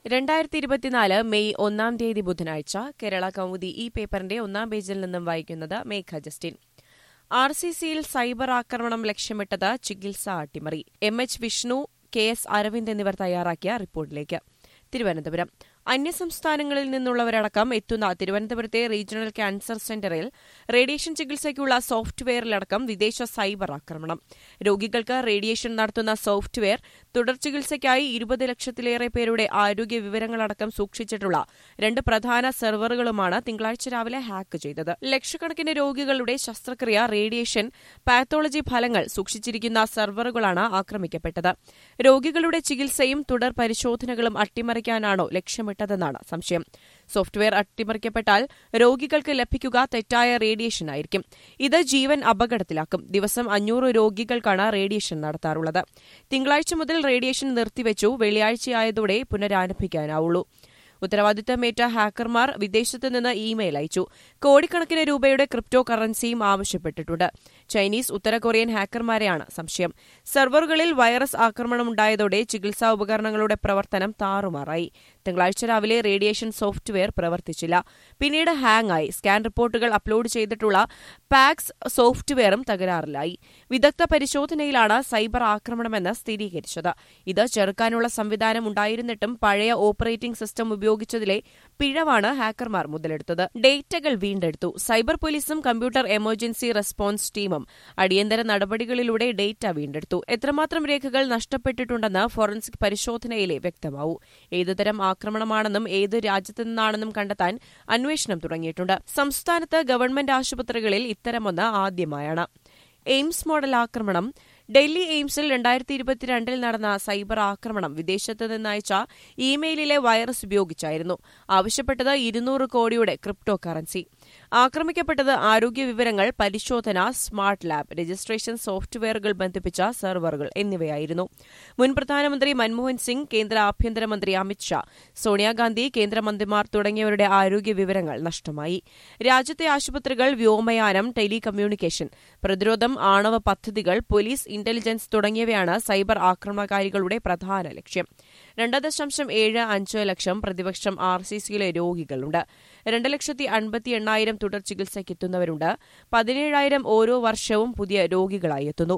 രണ്ടായിരത്തി ഇരുപത്തിനാല് മെയ് ഒന്നാം തീയതി ബുധനാഴ്ച കേരള കൗമുദി ഈ പേപ്പറിന്റെ ഒന്നാം പേജിൽ നിന്നും വായിക്കുന്നത് മേഘ ജസ്റ്റിൻ ആർ സി സിയിൽ സൈബർ ആക്രമണം ലക്ഷ്യമിട്ടത് ചികിത്സ അട്ടിമറി M H Vishnu K S Aravind എന്നിവർ തയ്യാറാക്കിയ റിപ്പോർട്ടിലേക്ക് തിരുവനന്തപുരം അന്യസംസ്ഥാനങ്ങളിൽ നിന്നുള്ളവരടക്കം എത്തുന്ന തിരുവനന്തപുരത്തെ റീജിയണൽ ക്യാൻസർ സെന്ററിൽ റേഡിയേഷൻ ചികിത്സയ്ക്കുള്ള സോഫ്റ്റ്വെയറിലടക്കം വിദേശ സൈബർ ആക്രമണം രോഗികൾക്ക് റേഡിയേഷൻ നടത്തുന്ന സോഫ്റ്റ്വെയർ തുടർ ചികിത്സയ്ക്കായി ഇരുപത് ലക്ഷത്തിലേറെ പേരുടെ ആരോഗ്യ വിവരങ്ങളടക്കം സൂക്ഷിച്ചിട്ടുള്ള രണ്ട് പ്രധാന സെർവറുകളുമാണ് തിങ്കളാഴ്ച രാവിലെ ഹാക്ക് ചെയ്തത് ലക്ഷക്കണക്കിന് രോഗികളുടെ ശസ്ത്രക്രിയ റേഡിയേഷൻ പാത്തോളജി ഫലങ്ങൾ സൂക്ഷിച്ചിരിക്കുന്ന സെർവറുകളാണ് ആക്രമിക്കപ്പെട്ടത് രോഗികളുടെ ചികിത്സയും തുടർ പരിശോധനകളും അട്ടിമറിക്കാനാണോ ലക്ഷ്യമിട്ടതെന്നാണ് സംശയം സോഫ്റ്റ്വെയർ അട്ടിമറിക്കപ്പെട്ടാൽ രോഗികൾക്ക് ലഭിക്കുക തെറ്റായ റേഡിയേഷൻ ആയിരിക്കും ഇത് ജീവൻ അപകടത്തിലാക്കും ദിവസം അഞ്ഞൂറ് രോഗികൾക്കാണ് റേഡിയേഷൻ നടത്താറുള്ളത് തിങ്കളാഴ്ച മുതൽ റേഡിയേഷൻ നിർത്തിവെച്ചു വെള്ളിയാഴ്ചയായതോടെ പുനരാരംഭിക്കാനാവുള്ളൂ ഉത്തരവാദിത്തമേറ്റ ഹാക്കർമാർ വിദേശത്ത് നിന്ന് ഇമെയിൽ അയച്ചു കോടിക്കണക്കിന് രൂപയുടെ ക്രിപ്റ്റോ കറൻസിയും ആവശ്യപ്പെട്ടിട്ടുണ്ട് ചൈനീസ് ഉത്തര കൊറിയൻ ഹാക്കർമാരെയാണ് സംശയം സെർവറുകളിൽ വൈറസ് ആക്രമണമുണ്ടായതോടെ ചികിത്സാ ഉപകരണങ്ങളുടെ പ്രവർത്തനം താറുമാറായി തിങ്കളാഴ്ച രാവിലെ റേഡിയേഷൻ സോഫ്റ്റ്വെയർ പ്രവർത്തിച്ചില്ല പിന്നീട് ഹാങ് ആയി സ്കാൻ റിപ്പോർട്ടുകൾ അപ്ലോഡ് ചെയ്തിട്ടുള്ള പാക്സ് സോഫ്റ്റ്വെയറും തകരാറിലായി വിദഗ്ധ പരിശോധനയിലാണ് സൈബർ ആക്രമണമെന്ന് സ്ഥിരീകരിച്ചത് ഇത് ചെറുക്കാനുള്ള സംവിധാനം ഉണ്ടായിരുന്നിട്ടും പഴയ ഓപ്പറേറ്റിംഗ് സിസ്റ്റം ഉപയോഗിച്ചതിലെ പിഴവാണ് ഹാക്കർമാർ മുതലെടുത്തത് ഡേറ്റകൾ വീണ്ടെടുത്തു സൈബർ പോലീസും കമ്പ്യൂട്ടർ എമർജൻസി റെസ്പോൺസ് ടീമും അടിയന്തര നടപടികളിലൂടെ ഡേറ്റ വീണ്ടെടുത്തു എത്രമാത്രം രേഖകൾ നഷ്ടപ്പെട്ടിട്ടുണ്ടെന്ന് ഫോറൻസിക് പരിശോധനയിലെ വ്യക്തമാവൂ ഏതുതരം ആക്രമണമാണെന്നും ഏത് രാജ്യത്തു നിന്നാണെന്നും കണ്ടെത്താൻ അന്വേഷണം തുടങ്ങിയിട്ടുണ്ട് സംസ്ഥാനത്ത് ഗവൺമെന്റ് ആശുപത്രികളിൽ ഇത്തരമൊന്ന് ആദ്യമായാണ് എയിംസ് മോഡൽ ആക്രമണം ഡൽഹി എയിംസിൽ രണ്ടായിരത്തി ഇരുപത്തിരണ്ടിൽ നടന്ന സൈബർ ആക്രമണം വിദേശത്ത് നിന്നയച്ച ഇമെയിലിലെ വൈറസ് ഉപയോഗിച്ചായിരുന്നു ആവശ്യപ്പെട്ടത് ഇരുന്നൂറ് കോടിയുടെ ക്രിപ്റ്റോ കറൻസി ആക്രമിക്കപ്പെട്ടത് ആരോഗ്യ വിവരങ്ങൾ പരിശോധന സ്മാർട്ട് ലാബ് രജിസ്ട്രേഷൻ സോഫ്റ്റ്വെയറുകൾ ബന്ധിപ്പിച്ച സെർവറുകൾ എന്നിവയായിരുന്നു മുൻ പ്രധാനമന്ത്രി മൻമോഹൻ സിംഗ് കേന്ദ്ര ആഭ്യന്തരമന്ത്രി അമിത്ഷാ സോണിയാഗാന്ധി കേന്ദ്രമന്ത്രിമാർ തുടങ്ങിയവരുടെ ആരോഗ്യ വിവരങ്ങൾ നഷ്ടമായി രാജ്യത്തെ ആശുപത്രികൾ വ്യോമയാനം ടെലികമ്മ്യൂണിക്കേഷൻ പ്രതിരോധം ആണവ പദ്ധതികൾ പോലീസ് ഇന്റലിജൻസ് തുടങ്ങിയവയാണ് സൈബർ ആക്രമണകാരികളുടെ പ്രധാന ലക്ഷ്യം രണ്ട് ദശാംശം ഏഴ് അഞ്ച് ലക്ഷം പ്രതിപക്ഷം ആർ സി സിയിലെ രോഗികളുണ്ട് രണ്ട് ലക്ഷത്തി അൻപത്തി എണ്ണായിരം തുടർ ചികിത്സയ്ക്കെത്തുന്നവരുണ്ട് പതിനേഴായിരം ഓരോ വർഷവും പുതിയ രോഗികളായി എത്തുന്നു